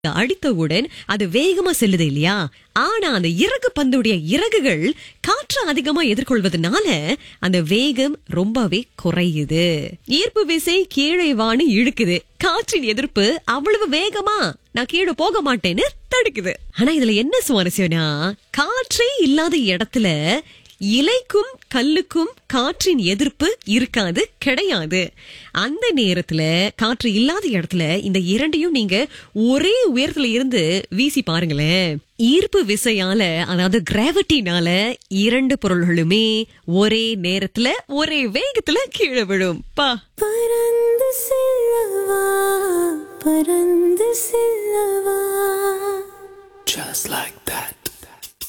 அடித்தவுடன் அது வேகமா செல்லுது இல்லையா ஆனா அந்த இறகு பந்துடைய இறகுகள் காற்று அதிகமா எதிர்கொள்வதனால அந்த வேகம் ரொம்பவே குறையுது ஈர்ப்பு விசை கீழே வான்னு இழுக்குது காற்றின் எதிர்ப்பு அவ்வளவு வேகமா நான் கீழே போக மாட்டேன்னு தடுக்குது ஆனா இதுல என்ன சுவாரஸ்யம்னா காற்றே இல்லாத இடத்துல இலைக்கும் கல்லுக்கும் காற்றின் எதிர்ப்பு இருக்காது கிடையாது அந்த நேரத்துல காற்று இல்லாத இடத்துல இந்த இரண்டையும் நீங்க ஒரே உயரத்துல இருந்து வீசி பாருங்களேன் ஈர்ப்பு விசையால அதாவது கிராவிட்டினால இரண்டு பொருள்களுமே ஒரே நேரத்துல ஒரே வேகத்துல கீழே விழும் பா பறந்து செல்லவா பறந்து செல்லவா Just like that.